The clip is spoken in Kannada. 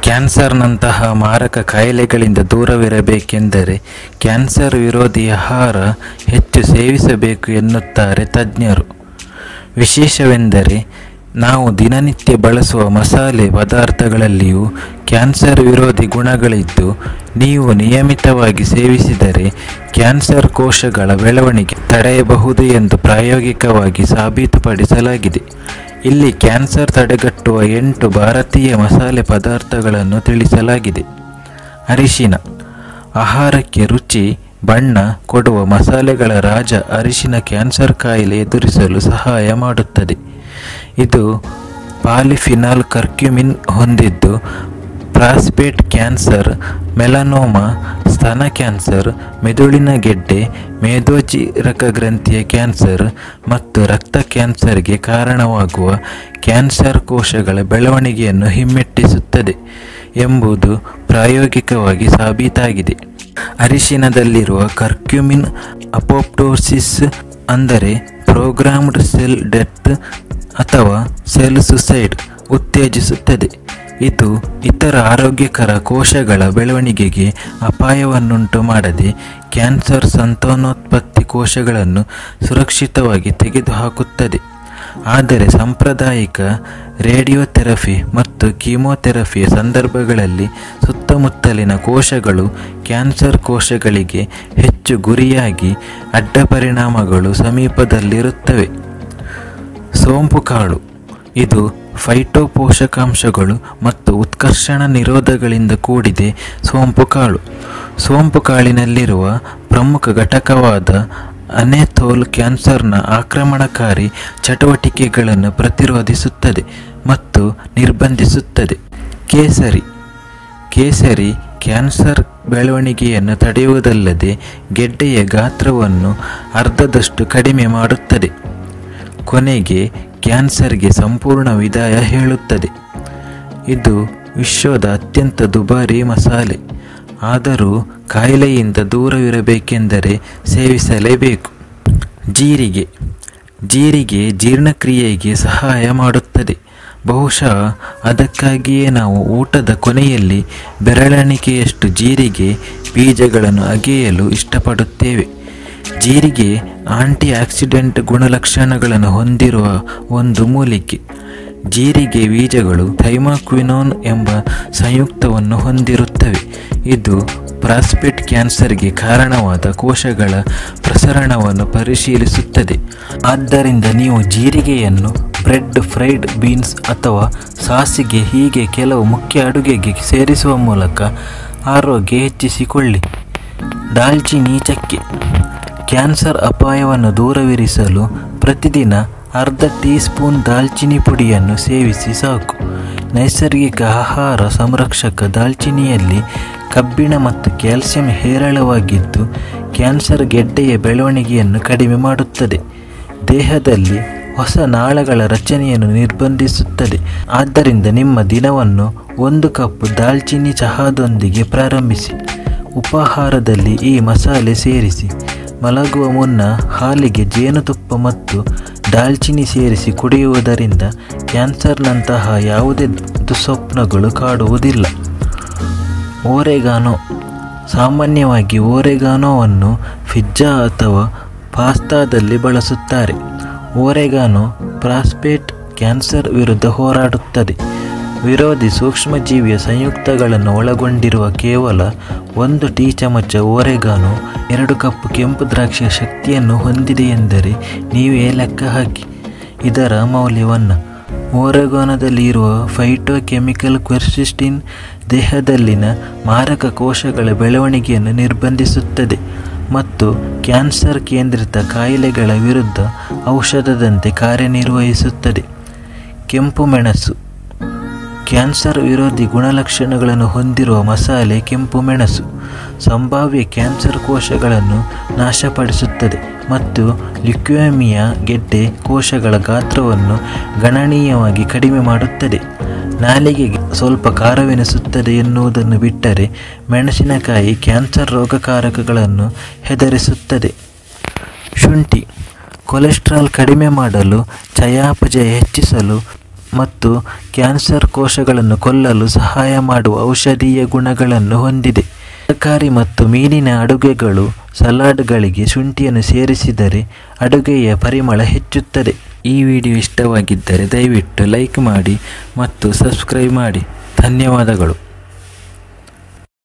ಕ್ಯಾನ್ಸರ್ನಂತಹ ಮಾರಕ ಕಾಯಿಲೆಗಳಿಂದ ದೂರವಿರಬೇಕೆಂದರೆ ಕ್ಯಾನ್ಸರ್ ವಿರೋಧಿ ಆಹಾರ ಹೆಚ್ಚು ಸೇವಿಸಬೇಕು ಎನ್ನುತ್ತಾರೆ ತಜ್ಞರು ವಿಶೇಷವೆಂದರೆ ನಾವು ದಿನನಿತ್ಯ ಬಳಸುವ ಮಸಾಲೆ ಪದಾರ್ಥಗಳಲ್ಲಿಯೂ ಕ್ಯಾನ್ಸರ್ ವಿರೋಧಿ ಗುಣಗಳಿದ್ದು ನೀವು ನಿಯಮಿತವಾಗಿ ಸೇವಿಸಿದರೆ ಕ್ಯಾನ್ಸರ್ ಕೋಶಗಳ ಬೆಳವಣಿಗೆ ತಡೆಯಬಹುದು ಎಂದು ಪ್ರಾಯೋಗಿಕವಾಗಿ ಸಾಬೀತುಪಡಿಸಲಾಗಿದೆ ಇಲ್ಲಿ ಕ್ಯಾನ್ಸರ್ ತಡೆಗಟ್ಟುವ ಎಂಟು ಭಾರತೀಯ ಮಸಾಲೆ ಪದಾರ್ಥಗಳನ್ನು ತಿಳಿಸಲಾಗಿದೆ ಅರಿಶಿನ ಆಹಾರಕ್ಕೆ ರುಚಿ ಬಣ್ಣ ಕೊಡುವ ಮಸಾಲೆಗಳ ರಾಜ ಅರಿಶಿನ ಕ್ಯಾನ್ಸರ್ ಕಾಯಿಲೆ ಎದುರಿಸಲು ಸಹಾಯ ಮಾಡುತ್ತದೆ ಇದು ಪಾಲಿಫಿನಾಲ್ ಕರ್ಕ್ಯುಮಿನ್ ಹೊಂದಿದ್ದು ಪ್ರಾಸ್ಪೇಟ್ ಕ್ಯಾನ್ಸರ್ ಮೆಲನೋಮಾ ಸ್ತನ ಕ್ಯಾನ್ಸರ್ ಮೆದುಳಿನ ಗೆಡ್ಡೆ ಮೇದೋಜೀರಕ ಗ್ರಂಥಿಯ ಕ್ಯಾನ್ಸರ್ ಮತ್ತು ರಕ್ತ ಕ್ಯಾನ್ಸರ್ಗೆ ಕಾರಣವಾಗುವ ಕ್ಯಾನ್ಸರ್ ಕೋಶಗಳ ಬೆಳವಣಿಗೆಯನ್ನು ಹಿಮ್ಮೆಟ್ಟಿಸುತ್ತದೆ ಎಂಬುದು ಪ್ರಾಯೋಗಿಕವಾಗಿ ಸಾಬೀತಾಗಿದೆ ಅರಿಶಿನದಲ್ಲಿರುವ ಕರ್ಕ್ಯುಮಿನ್ ಅಪೋಪ್ಟೋಸಿಸ್ ಅಂದರೆ ಪ್ರೋಗ್ರಾಮ್ಡ್ ಸೆಲ್ ಡೆತ್ ಅಥವಾ ಸೆಲ್ ಸುಸೈಡ್ ಉತ್ತೇಜಿಸುತ್ತದೆ ಇದು ಇತರ ಆರೋಗ್ಯಕರ ಕೋಶಗಳ ಬೆಳವಣಿಗೆಗೆ ಅಪಾಯವನ್ನುಂಟು ಮಾಡದೆ ಕ್ಯಾನ್ಸರ್ ಸಂತಾನೋತ್ಪತ್ತಿ ಕೋಶಗಳನ್ನು ಸುರಕ್ಷಿತವಾಗಿ ತೆಗೆದುಹಾಕುತ್ತದೆ ಆದರೆ ಸಾಂಪ್ರದಾಯಿಕ ರೇಡಿಯೋಥೆರಪಿ ಮತ್ತು ಕೀಮೋಥೆರಪಿಯ ಸಂದರ್ಭಗಳಲ್ಲಿ ಸುತ್ತಮುತ್ತಲಿನ ಕೋಶಗಳು ಕ್ಯಾನ್ಸರ್ ಕೋಶಗಳಿಗೆ ಹೆಚ್ಚು ಗುರಿಯಾಗಿ ಅಡ್ಡಪರಿಣಾಮಗಳು ಸಮೀಪದಲ್ಲಿರುತ್ತವೆ ಸೋಂಪು ಕಾಳು ಇದು ಫೈಟೋ ಪೋಷಕಾಂಶಗಳು ಮತ್ತು ಉತ್ಕರ್ಷಣ ನಿರೋಧಗಳಿಂದ ಕೂಡಿದೆ ಸೋಂಪು ಕಾಳು ಸೋಂಪು ಕಾಳಿನಲ್ಲಿರುವ ಪ್ರಮುಖ ಘಟಕವಾದ ಅನೆಥೋಲ್ ಕ್ಯಾನ್ಸರ್ನ ಆಕ್ರಮಣಕಾರಿ ಚಟುವಟಿಕೆಗಳನ್ನು ಪ್ರತಿರೋಧಿಸುತ್ತದೆ ಮತ್ತು ನಿರ್ಬಂಧಿಸುತ್ತದೆ ಕೇಸರಿ ಕೇಸರಿ ಕ್ಯಾನ್ಸರ್ ಬೆಳವಣಿಗೆಯನ್ನು ತಡೆಯುವುದಲ್ಲದೆ ಗೆಡ್ಡೆಯ ಗಾತ್ರವನ್ನು ಅರ್ಧದಷ್ಟು ಕಡಿಮೆ ಮಾಡುತ್ತದೆ ಕೊನೆಗೆ ಕ್ಯಾನ್ಸರ್ಗೆ ಸಂಪೂರ್ಣ ವಿದಾಯ ಹೇಳುತ್ತದೆ ಇದು ವಿಶ್ವದ ಅತ್ಯಂತ ದುಬಾರಿ ಮಸಾಲೆ ಆದರೂ ಕಾಯಿಲೆಯಿಂದ ದೂರವಿರಬೇಕೆಂದರೆ ಸೇವಿಸಲೇಬೇಕು ಜೀರಿಗೆ ಜೀರಿಗೆ ಜೀರ್ಣಕ್ರಿಯೆಗೆ ಸಹಾಯ ಮಾಡುತ್ತದೆ ಬಹುಶಃ ಅದಕ್ಕಾಗಿಯೇ ನಾವು ಊಟದ ಕೊನೆಯಲ್ಲಿ ಬೆರಳೆಣಿಕೆಯಷ್ಟು ಜೀರಿಗೆ ಬೀಜಗಳನ್ನು ಅಗೆಯಲು ಇಷ್ಟಪಡುತ್ತೇವೆ ಜೀರಿಗೆ ಆಂಟಿ ಆಕ್ಸಿಡೆಂಟ್ ಗುಣಲಕ್ಷಣಗಳನ್ನು ಹೊಂದಿರುವ ಒಂದು ಮೂಲಿಕೆ ಜೀರಿಗೆ ಬೀಜಗಳು ಥೈಮಾಕ್ವಿನೋನ್ ಎಂಬ ಸಂಯುಕ್ತವನ್ನು ಹೊಂದಿರುತ್ತವೆ ಇದು ಪ್ರಾಸ್ಪೇಟ್ ಕ್ಯಾನ್ಸರ್ಗೆ ಕಾರಣವಾದ ಕೋಶಗಳ ಪ್ರಸರಣವನ್ನು ಪರಿಶೀಲಿಸುತ್ತದೆ ಆದ್ದರಿಂದ ನೀವು ಜೀರಿಗೆಯನ್ನು ಬ್ರೆಡ್ ಫ್ರೈಡ್ ಬೀನ್ಸ್ ಅಥವಾ ಸಾಸಿಗೆ ಹೀಗೆ ಕೆಲವು ಮುಖ್ಯ ಅಡುಗೆಗೆ ಸೇರಿಸುವ ಮೂಲಕ ಆರೋಗ್ಯ ಹೆಚ್ಚಿಸಿಕೊಳ್ಳಿ ದಾಲ್ಚಿನ್ನಿ ಚಕ್ಕೆ ಕ್ಯಾನ್ಸರ್ ಅಪಾಯವನ್ನು ದೂರವಿರಿಸಲು ಪ್ರತಿದಿನ ಅರ್ಧ ಟೀ ಸ್ಪೂನ್ ದಾಲ್ಚಿನ್ನಿ ಪುಡಿಯನ್ನು ಸೇವಿಸಿ ಸಾಕು ನೈಸರ್ಗಿಕ ಆಹಾರ ಸಂರಕ್ಷಕ ದಾಲ್ಚಿನ್ನಿಯಲ್ಲಿ ಕಬ್ಬಿಣ ಮತ್ತು ಕ್ಯಾಲ್ಸಿಯಂ ಹೇರಳವಾಗಿದ್ದು ಕ್ಯಾನ್ಸರ್ ಗೆಡ್ಡೆಯ ಬೆಳವಣಿಗೆಯನ್ನು ಕಡಿಮೆ ಮಾಡುತ್ತದೆ ದೇಹದಲ್ಲಿ ಹೊಸ ನಾಳಗಳ ರಚನೆಯನ್ನು ನಿರ್ಬಂಧಿಸುತ್ತದೆ ಆದ್ದರಿಂದ ನಿಮ್ಮ ದಿನವನ್ನು ಒಂದು ಕಪ್ ದಾಲ್ಚಿನ್ನಿ ಚಹಾದೊಂದಿಗೆ ಪ್ರಾರಂಭಿಸಿ ಉಪಾಹಾರದಲ್ಲಿ ಈ ಮಸಾಲೆ ಸೇರಿಸಿ ಮಲಗುವ ಮುನ್ನ ಹಾಲಿಗೆ ಜೇನುತುಪ್ಪ ಮತ್ತು ದಾಲ್ಚಿನ್ನಿ ಸೇರಿಸಿ ಕುಡಿಯುವುದರಿಂದ ಕ್ಯಾನ್ಸರ್ನಂತಹ ಯಾವುದೇ ದುಸ್ವಪ್ನಗಳು ಕಾಡುವುದಿಲ್ಲ ಓರೆಗಾನೋ ಸಾಮಾನ್ಯವಾಗಿ ಓರೆಗಾನೋವನ್ನು ಪಿಜ್ಜಾ ಅಥವಾ ಪಾಸ್ತಾದಲ್ಲಿ ಬಳಸುತ್ತಾರೆ ಓರೆಗಾನೋ ಪ್ರಾಸ್ಪೇಟ್ ಕ್ಯಾನ್ಸರ್ ವಿರುದ್ಧ ಹೋರಾಡುತ್ತದೆ ವಿರೋಧಿ ಸೂಕ್ಷ್ಮಜೀವಿಯ ಸಂಯುಕ್ತಗಳನ್ನು ಒಳಗೊಂಡಿರುವ ಕೇವಲ ಒಂದು ಟೀ ಚಮಚ ಓರೆಗಾನೋ ಎರಡು ಕಪ್ ಕೆಂಪು ದ್ರಾಕ್ಷಿಯ ಶಕ್ತಿಯನ್ನು ಹೊಂದಿದೆ ಎಂದರೆ ನೀವೇ ಲೆಕ್ಕ ಹಾಕಿ ಇದರ ಮೌಲ್ಯವನ್ನು ಓರೆಗಾನದಲ್ಲಿ ಇರುವ ಫೈಟೋಕೆಮಿಕಲ್ ಕ್ವೆರ್ಸಿಸ್ಟಿನ್ ದೇಹದಲ್ಲಿನ ಮಾರಕ ಕೋಶಗಳ ಬೆಳವಣಿಗೆಯನ್ನು ನಿರ್ಬಂಧಿಸುತ್ತದೆ ಮತ್ತು ಕ್ಯಾನ್ಸರ್ ಕೇಂದ್ರಿತ ಕಾಯಿಲೆಗಳ ವಿರುದ್ಧ ಔಷಧದಂತೆ ಕಾರ್ಯನಿರ್ವಹಿಸುತ್ತದೆ ಕೆಂಪು ಮೆಣಸು ಕ್ಯಾನ್ಸರ್ ವಿರೋಧಿ ಗುಣಲಕ್ಷಣಗಳನ್ನು ಹೊಂದಿರುವ ಮಸಾಲೆ ಕೆಂಪು ಮೆಣಸು ಸಂಭಾವ್ಯ ಕ್ಯಾನ್ಸರ್ ಕೋಶಗಳನ್ನು ನಾಶಪಡಿಸುತ್ತದೆ ಮತ್ತು ಲ್ಯುಕ್ವೇಮಿಯಾ ಗೆಡ್ಡೆ ಕೋಶಗಳ ಗಾತ್ರವನ್ನು ಗಣನೀಯವಾಗಿ ಕಡಿಮೆ ಮಾಡುತ್ತದೆ ನಾಲಿಗೆಗೆ ಸ್ವಲ್ಪ ಖಾರವೆನಿಸುತ್ತದೆ ಎನ್ನುವುದನ್ನು ಬಿಟ್ಟರೆ ಮೆಣಸಿನಕಾಯಿ ಕ್ಯಾನ್ಸರ್ ರೋಗಕಾರಕಗಳನ್ನು ಹೆದರಿಸುತ್ತದೆ ಶುಂಠಿ ಕೊಲೆಸ್ಟ್ರಾಲ್ ಕಡಿಮೆ ಮಾಡಲು ಚಯಾಪಚಯ ಹೆಚ್ಚಿಸಲು ಮತ್ತು ಕ್ಯಾನ್ಸರ್ ಕೋಶಗಳನ್ನು ಕೊಲ್ಲಲು ಸಹಾಯ ಮಾಡುವ ಔಷಧೀಯ ಗುಣಗಳನ್ನು ಹೊಂದಿದೆ ತರಕಾರಿ ಮತ್ತು ಮೀನಿನ ಅಡುಗೆಗಳು ಸಲಾಡ್ಗಳಿಗೆ ಶುಂಠಿಯನ್ನು ಸೇರಿಸಿದರೆ ಅಡುಗೆಯ ಪರಿಮಳ ಹೆಚ್ಚುತ್ತದೆ ಈ ವಿಡಿಯೋ ಇಷ್ಟವಾಗಿದ್ದರೆ ದಯವಿಟ್ಟು ಲೈಕ್ ಮಾಡಿ ಮತ್ತು ಸಬ್ಸ್ಕ್ರೈಬ್ ಮಾಡಿ ಧನ್ಯವಾದಗಳು